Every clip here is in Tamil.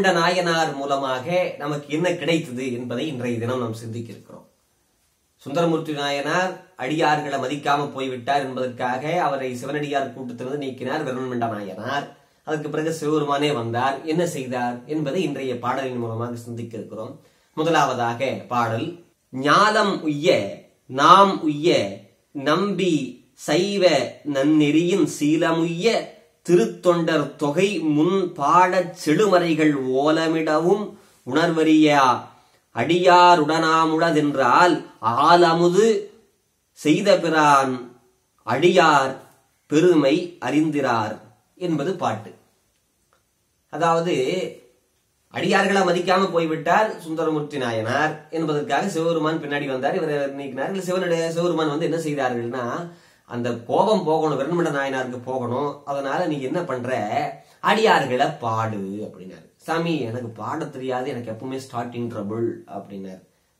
வெண்மண்ட நாயனார் மூலமாக நமக்கு என்ன கிடைத்தது என்பதை இன்றைய தினம் நாம் சிந்திக்க இருக்கிறோம் சுந்தரமூர்த்தி நாயனார் அடியார்களை மதிக்காம போய்விட்டார் என்பதற்காக அவரை சிவனடியார் கூட்டத்திலிருந்து நீக்கினார் வெண்மண்ட நாயனார் அதற்கு பிறகு சிவபெருமானே வந்தார் என்ன செய்தார் என்பதை இன்றைய பாடலின் மூலமாக சிந்திக்க இருக்கிறோம் முதலாவதாக பாடல் ஞாலம் உய்ய நாம் உய்ய நம்பி சைவ நன்னெறியின் சீலமுய்ய திருத்தொண்டர் தொகை முன் பாடச் செடுமறைகள் ஓலமிடவும் உணர்வறியா அடியாருடனாமுளதென்றால் ஆலமுது செய்த பிரான் அடியார் பெருமை அறிந்திரார் என்பது பாட்டு அதாவது அடியார்களை மதிக்காம போய்விட்டார் சுந்தரமூர்த்தி நாயனார் என்பதற்காக சிவபெருமான் பின்னாடி வந்தார் இவரை நீக்கினார் இல்ல சிவனுடைய சிவபெருமான் வந்து என்ன செய்தார்கள்னா அந்த கோபம் போகணும் வெண்மண்ட நாயனாருக்கு போகணும் அதனால நீ என்ன பண்ற அடியார்களை பாடு அப்படின்னாரு சாமி எனக்கு பாட தெரியாது எனக்கு எப்பவுமே ஸ்டார்டிங் ட்ரபிள் அப்படின்னாரு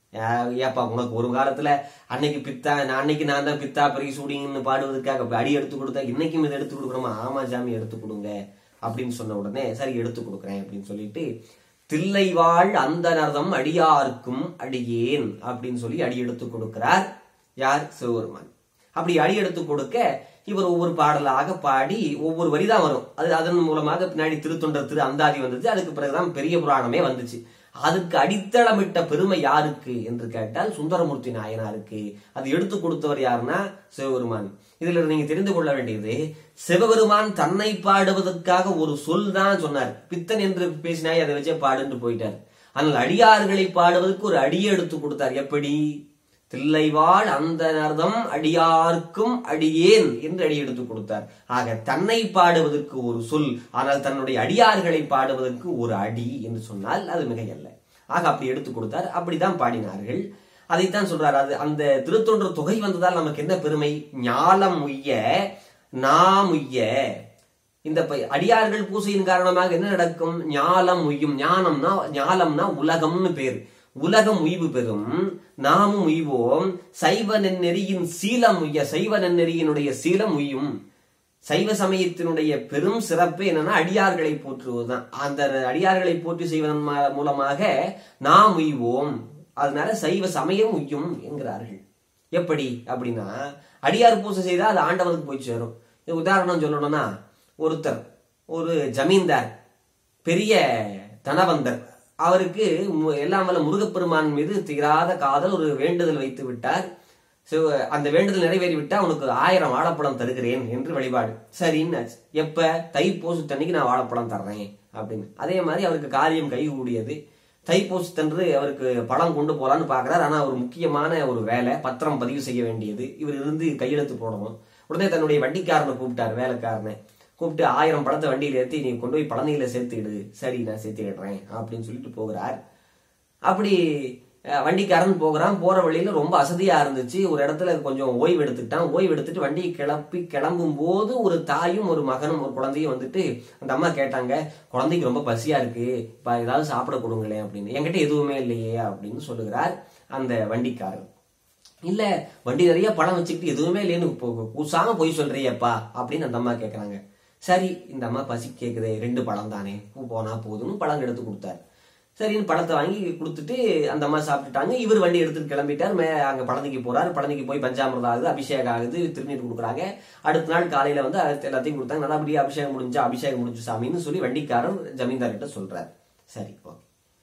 ஏ- ஏப்பா உனக்கு ஒரு காலத்துல அன்னைக்கு பித்தா நான் அன்னைக்கு நான் தான் பித்தா பெரிய சூடிங்கன்னு பாடுவதற்காக இப்ப அடி எடுத்து கொடுத்தா இன்னைக்கும் இதை எடுத்து கொடுக்கணுமா ஆமா சாமி எடுத்து கொடுங்க அப்படின்னு சொன்ன உடனே சரி எடுத்து கொடுக்குறேன் அப்படின்னு சொல்லிட்டு தில்லைவாழ் அந்தனர்தம் அடியார்க்கும் அடியேன் அப்படின்னு சொல்லி அடி எடுத்து கொடுக்கிறார் யார் சிவபெருமான் அப்படி அடி எடுத்து கொடுக்க இவர் ஒவ்வொரு பாடலாக பாடி ஒவ்வொரு வரிதான் வரும் அது அதன் மூலமாக பின்னாடி திருத்தொண்டர் திரு அந்தாதி வந்தது அதுக்கு பிறகுதான் பெரிய புராணமே வந்துச்சு அதுக்கு அடித்தளமிட்ட பெருமை யாருக்கு என்று கேட்டால் சுந்தரமூர்த்தி நாயனாருக்கு அது எடுத்து கொடுத்தவர் யாருன்னா சிவபெருமான் இதுல நீங்க தெரிந்து கொள்ள வேண்டியது சிவபெருமான் தன்னை பாடுவதற்காக ஒரு சொல் தான் சொன்னார் பித்தன் என்று பேசினாய் அதை வச்சே பாடுன்னு போயிட்டார் ஆனால் அடியார்களை பாடுவதற்கு ஒரு அடியை எடுத்து கொடுத்தார் எப்படி தில்லைவாழ் அந்த நர்தம் அடியார்க்கும் அடியேன் என்று அடி எடுத்து கொடுத்தார் ஆக தன்னை பாடுவதற்கு ஒரு சொல் ஆனால் தன்னுடைய அடியார்களை பாடுவதற்கு ஒரு அடி என்று சொன்னால் அது மிகையல்ல ஆக அப்படி எடுத்து கொடுத்தார் அப்படிதான் பாடினார்கள் அதைத்தான் சொல்றார் அது அந்த திருத்தொன்று தொகை வந்ததால் நமக்கு என்ன பெருமை ஞாலம் உய்ய நாம் உய்ய இந்த ப- அடியார்கள் பூசையின் காரணமாக என்ன நடக்கும் ஞாலம் உய்யும் ஞானம்னா ஞாலம்னா உலகம்னு பேர் உலகம் உய்வு பெறும் நாமும் உய்வோம் சைவ நெறியின் சீலம் உய்ய சைவ நெறியினுடைய சீலம் உய்யும் சைவ சமயத்தினுடைய பெரும் சிறப்பு என்னன்னா அடியார்களை போற்றுவதுதான் அந்த அடியார்களை போற்றி செய்வதன் ம- மூலமாக நாம் உய்வோம் அதனால சைவ சமயம் உய்யும் என்கிறார்கள் எப்படி அப்படின்னா அடியார் பூசை செய்தா அது ஆண்டவனுக்கு போய் சேரும் இது உதாரணம் சொல்லணும்னா ஒருத்தர் ஒரு ஜமீன்தார் பெரிய தனவந்தர் அவருக்கு மு- எல்லாம் வல்ல முருகப்பெருமான் மீது தீராத காதல் ஒரு வேண்டுதல் வைத்து விட்டார் சிவ- அந்த வேண்டுதல் நிறைவேறி விட்டா உனக்கு ஆயிரம் வாழைப்பழம் தருகிறேன் என்று வழிபாடு சரின்னு எப்ப தைப்பூசத்தன்னைக்கு நான் வாழைப்பழம் தர்றேன் அப்படின்னு அதே மாதிரி அவருக்கு காரியம் கைகூடியது தைப்பூசத்தன்று அவருக்கு பழம் கொண்டு போலான்னு பாக்குறாரு ஆனா ஒரு முக்கியமான ஒரு வேலை பத்திரம் பதிவு செய்ய வேண்டியது இவர் இருந்து கையெழுத்து போடணும் உடனே தன்னுடைய வண்டிக்காரனை கூப்பிட்டார் வேலைக்காரனை கூப்பிட்டு ஆயிரம் பழத்தை வண்டியில ஏத்தி நீ கொண்டு போய் பழனியில சேர்த்துக்கிடு சரி நான் சேர்த்துக்கிடுறேன் அப்படின்னு சொல்லிட்டு போகிறார் அப்படி அஹ், வண்டிக்காரன் போகிறான் போற வழியில ரொம்ப அசதியா இருந்துச்சு ஒரு இடத்துல கொஞ்சம் ஓய்வு எடுத்துக்கிட்டான் ஓய்வு எடுத்துட்டு வண்டியை கிளப்பி கிளம்பும் போது ஒரு தாயும் ஒரு மகனும் ஒரு குழந்தையும் வந்துட்டு அந்த அம்மா கேட்டாங்க குழந்தைக்கு ரொம்ப பசியா இருக்கு இப்ப ஏதாவது சாப்பிட கொடுங்களேன் அப்படின்னு என்கிட்ட எதுவுமே இல்லையே அப்படின்னு சொல்லுகிறார் அந்த வண்டிக்காரன் இல்ல வண்டி நிறைய பழம் வச்சுக்கிட்டு எதுவுமே இல்லைன்னு போ- கூசாம போய் சொல்றியப்பா அப்படின்னு அந்த அம்மா கேக்குறாங்க சரி இந்த அம்மா பசி கேக்குதே ரெண்டு பழம் தானே பூ போனா போதும்னு பழம் எடுத்து கொடுத்தாரு சரின்னு பழத்தை வாங்கி கொடுத்துட்டு அந்த அம்மா சாப்பிட்டுட்டாங்க இவர் வண்டி எடுத்துட்டு கிளம்பிட்டார் மே அங்க பழனிக்கு போறாரு பழனிக்கு போய் பஞ்சாமிர்தம் ஆகுது அபிஷேகம் ஆகுது திருநீர் கொடுக்குறாங்க அடுத்த நாள் காலையில வந்து அடுத்து எல்லாத்தையும் கொடுத்தாங்க நல்லபடியா அபிஷேகம் முடிஞ்சா அபிஷேகம் முடிஞ்சு சாமின்னு சொல்லி வண்டிக்காரர் ஜமீன்தார் கிட்ட சொல்றாரு சரி ஓகே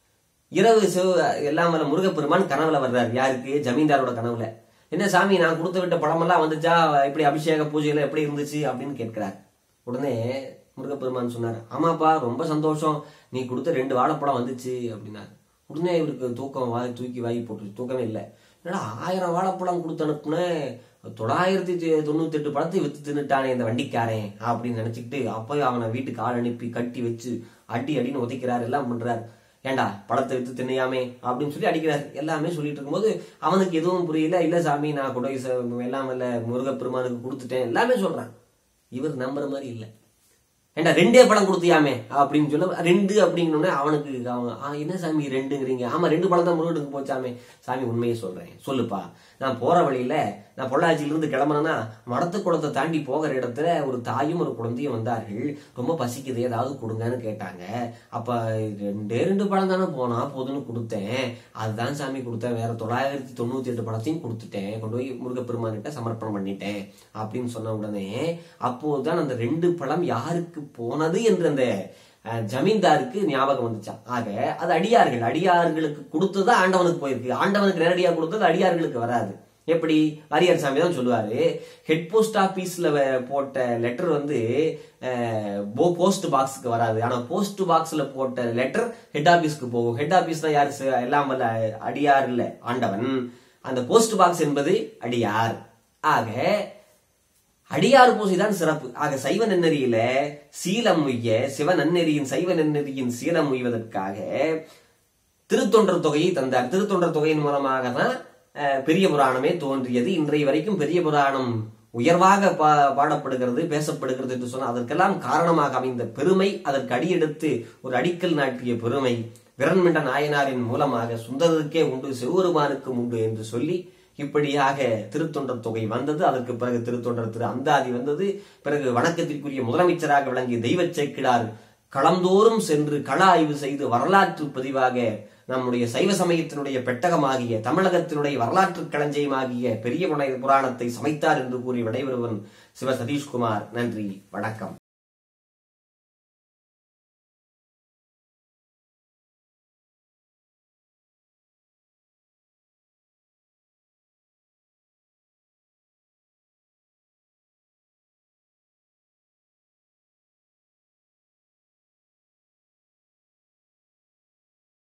இரவு சிவ எல்லாம் வல்ல முருகப்பெருமான் கனவுல வர்றாரு யாருக்கு ஜமீன்தாரோட கனவுல என்ன சாமி நான் கொடுத்து விட்ட பழமெல்லாம் வந்துச்சா இப்படி அபிஷேக பூஜையில எப்படி இருந்துச்சு அப்படின்னு கேட்கிறார் உடனே முருகப்பெருமான் சொன்னார் ஆமாப்பா ரொம்ப சந்தோஷம் நீ கொடுத்த ரெண்டு வாழைப்பழம் வந்துச்சு அப்படின்னாரு உடனே இவருக்கு தூக்கம் வாய் தூக்கி வாங்கி போட்டு தூக்கமே இல்லை என்னடா ஆயிரம் வாழைப்பழம் கொடுத்து அனுப்புனேன் தொள்ளாயிரத்தி தொண்ணூத்தி எட்டு பழத்தை வித்து தின்னுட்டானே இந்த வண்டிக்காரன் அப்படின்னு நினைச்சுக்கிட்டு அப்பயும் அவனை வீட்டுக்கு ஆள் அனுப்பி கட்டி வச்சு அடி அடின்னு உதைக்கிறார் எல்லாம் பண்றாரு ஏண்டா பழத்தை வித்து தின்னையாமே அப்படின்னு சொல்லி அடிக்கிறார் எல்லாமே சொல்லிட்டு இருக்கும்போது அவனுக்கு எதுவும் புரியல இல்ல சாமி நான் கூட எல்லாம் இல்ல முருகப்பெருமானுக்கு கொடுத்துட்டேன் எல்லாமே சொல்றான் இவர் நம்புற மாதிரி இல்ல ஏண்டா ரெண்டே பழம் கொடுத்தியாமே அப்படின்னு சொல்ல ரெண்டு அப்படிங்கணும்னே அவனுக்கு அவன் "ஆ, என்ன சாமி ரெண்டுங்கிறீங்க ஆமா ரெண்டு பழம் தான் முருகனுக்கு போச்சாமே சாமி உண்மையை சொல்றேன் சொல்லுப்பா நான் போற வழியில நான் பொள்ளாச்சியில இருந்து கிளம்புனேன்னா மடத்து குளத்தை தாண்டி போகிற இடத்துல ஒரு தாயும் ஒரு குழந்தையும் வந்தார்கள் ரொம்ப பசிக்குது ஏதாவது கொடுங்கன்னு கேட்டாங்க அப்ப ரெண்டே ரெண்டு பழம் தானே போனா போதுன்னு கொடுத்தேன் அதுதான் சாமி கொடுத்தேன் வேற தொள்ளாயிரத்தி தொண்ணூத்தி எட்டு பழத்தையும் கொடுத்துட்டேன் கொண்டு போய் முருகப்பெருமான்கிட்ட சமர்ப்பணம் பண்ணிட்டேன் அப்படின்னு சொன்ன உடனே அப்போதுதான் அந்த ரெண்டு பழம் யாருக்கு போனது என்று அந்த அஹ், ஜமீன்தாருக்கு ஞாபகம் வந்துச்சான் ஆக அது அடியார்கள் அடியார்களுக்கு கொடுத்தது ஆண்டவனுக்கு போயிருக்கு ஆண்டவனுக்கு நேரடியாக கொடுத்தது அடியார்களுக்கு வராது எப்படி வாரியார் சாமி தான் சொல்லுவாரு ஹெட் போஸ்ட் ஆபீஸ்ல போட்ட லெட்டர் வந்து போஸ்ட் பாக்ஸுக்கு வராது ஆனா போஸ்ட் பாக்ஸ்ல போட்ட லெட்டர் ஹெட் ஆபீஸ்க்கு போகும் ஹெட் ஆபீஸ் தான் யாரு ச- எல்லாம் வல்ல அடியார் இல்ல ஆண்டவன் அந்த போஸ்ட் பாக்ஸ் என்பது அடியார் ஆக அடியார் பூசை தான் சிறப்பு ஆக சைவ நன்னெறியில சீலம் உய்ய சிவ நன்னெறியின் சைவ நன்னெறியின் சீலம் உய்வதற்காக திருத்தொண்டர் தொகையை தந்தார் திருத்தொண்டர் தொகையின் மூலமாக தான் அஹ், பெரிய புராணமே தோன்றியது இன்றைய வரைக்கும் பெரிய புராணம் உயர்வாக பா- பாடப்படுகிறது பேசப்படுகிறது என்று சொன்னால் அதற்கெல்லாம் காரணமாக அமைந்த பெருமை அதற்கு அடியெடுத்து ஒரு அடிக்கல் நாட்டிய பெருமை விரண்மிண்ட நாயனாரின் மூலமாக சுந்தரருக்கே உண்டு சிவபெருமானுக்கும் உண்டு என்று சொல்லி இப்படியாக திருத்தொண்டர் தொகை வந்தது அதற்கு பிறகு திருத்தொண்டர் திரு அந்தாதி வந்தது பிறகு வணக்கத்திற்குரிய முதலமைச்சராக விளங்கிய தெய்வச் சேக்கிடார் களந்தோறும் சென்று கள ஆய்வு செய்து வரலாற்று பதிவாக நம்முடைய சைவ சமயத்தினுடைய பெட்டகமாகிய தமிழகத்தினுடைய வரலாற்று களஞ்சியமாகிய பெரிய புனை- புராணத்தை சமைத்தார் என்று கூறி விடைபெறுவன் சிவ சதீஷ்குமார் நன்றி வணக்கம்